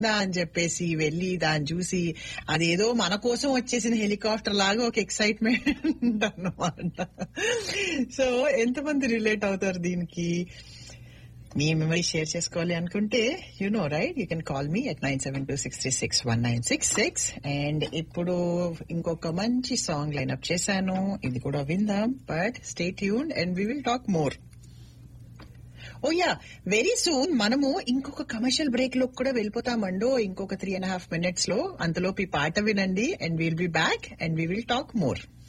దా అని చెప్పేసి వెళ్ళి దాన్ని చూసి అదేదో మన కోసం వచ్చేసిన హెలికాప్టర్ లాగా ఒక ఎక్సైట్మెంట్ అన్నమాట సో ఎంతమంది రిలేట్ అవుతారు దీనికి మీ మెమరీ షేర్ చేసుకోవాలి అనుకుంటే you know right you can call me at nine seven two six three six one nine six six and ఇప్పుడు ఇంకొక మంచి సాంగ్ లైన్అప్ చేశాను ఇది కూడా విందాం but stay tuned and we will talk more oh yeah very soon మనము ఇంకొక commercial break లో కూడా వెళ్ళిపోతామండో ఇంకొక త్రీ అండ్ హాఫ్ మినిట్స్ లో అంతలోపు ఈ పాట వినండి and will be back and we will talk more